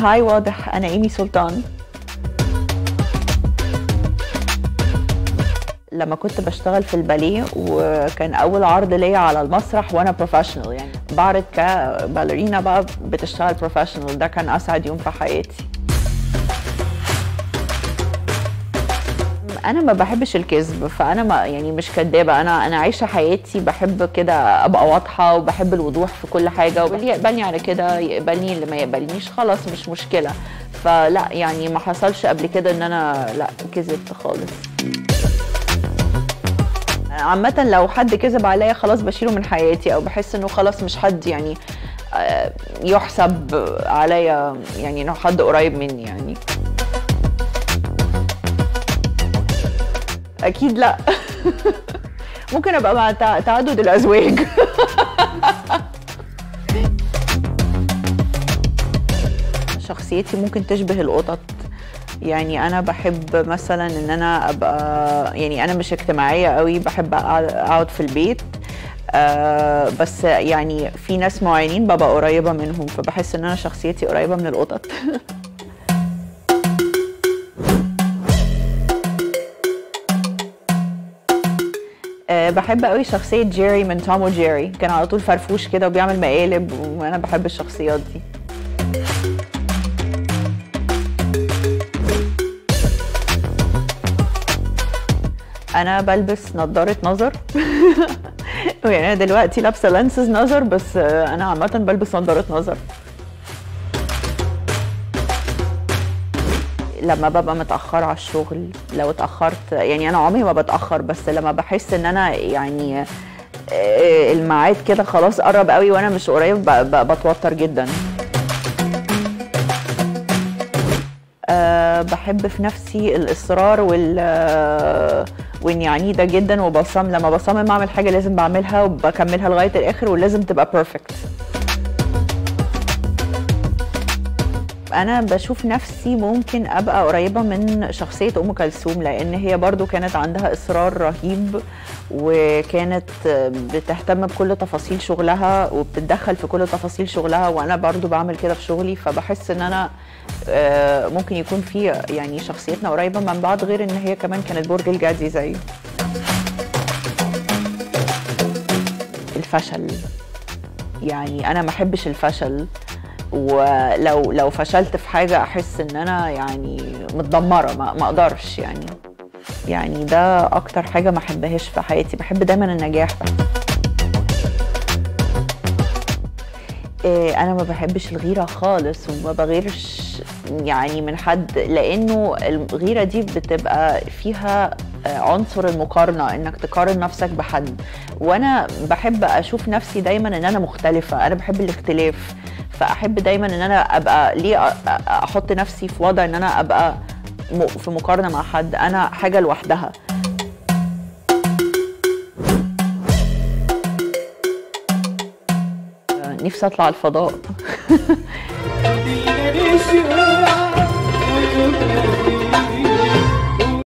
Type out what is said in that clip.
هاي واضح انا ايمي سلطان لما كنت بشتغل في الباليه وكان اول عرض ليا على المسرح وانا بروفيشنال يعني بعرض كباليرينا بقى بتشتغل بروفيشنال ده كان اسعد يوم في حياتي انا ما بحبش الكذب فانا ما يعني مش كدابه انا انا عايشه حياتي بحب كده ابقى واضحه وبحب الوضوح في كل حاجه واللي يقبلني على كده يقبلني اللي ما يقبلنيش خلاص مش مشكله فلا يعني ما حصلش قبل كده ان انا لا كذبت خالص عامة لو حد كذب عليا خلاص بشيله من حياتي او بحس انه خلاص مش حد يعني آه، يحسب عليا يعني انه حد قريب مني يعني اكيد لا ممكن ابقى مع تع- تعدد الازواج شخصيتي ممكن تشبه القطط يعني انا بحب مثلا ان انا ابقى يعني انا مش اجتماعيه قوي بحب أقعد- اقعد في البيت آه بس يعني في ناس معينين ببقى قريبه منهم فبحس ان انا شخصيتي قريبه من القطط آه، بحب قوي شخصية جيري من توم وجيري كان على طول فرفوش كده وبيعمل مقالب وانا بحب الشخصيات دي انا بلبس نظارة نظر يعني انا دلوقتي لابسة لانسز نظر بس آه، انا عامة بلبس نظارة نظر لما ببقى متأخرة على الشغل لو اتأخرت يعني أنا عمري ما بتأخر بس لما بحس إن أنا يعني آه، الميعاد كده خلاص قرب قوي وأنا مش قريب ب- ب- بتوتر جدا أه بحب في نفسي الإصرار وال آه، وإني عنيدة جدا وبصمم لما بصمم أعمل حاجة لازم بعملها وبكملها لغاية الآخر ولازم تبقى بيرفكت انا بشوف نفسي ممكن ابقى قريبه من شخصيه ام كلثوم لان هي برضو كانت عندها اصرار رهيب وكانت بتهتم بكل تفاصيل شغلها وبتتدخل في كل تفاصيل شغلها وانا برضو بعمل كده في شغلي فبحس ان انا آه، ممكن يكون في يعني شخصيتنا قريبه من بعض غير ان هي كمان كانت برج الجدي زيه الفشل يعني انا ما احبش الفشل ولو لو فشلت في حاجه احس ان انا يعني متدمره ما, ما اقدرش يعني يعني ده اكتر حاجه ما احبهاش في حياتي بحب دايما النجاح إيه، انا ما بحبش الغيره خالص وما بغيرش يعني من حد لانه الغيره دي بتبقى فيها آه، عنصر المقارنه انك تقارن نفسك بحد وانا بحب اشوف نفسي دايما ان انا مختلفه انا بحب الاختلاف فاحب دايما ان انا ابقى ليه أ- أ- احط نفسي في وضع ان انا ابقى م- في مقارنه مع حد انا حاجه لوحدها نفسي اطلع الفضاء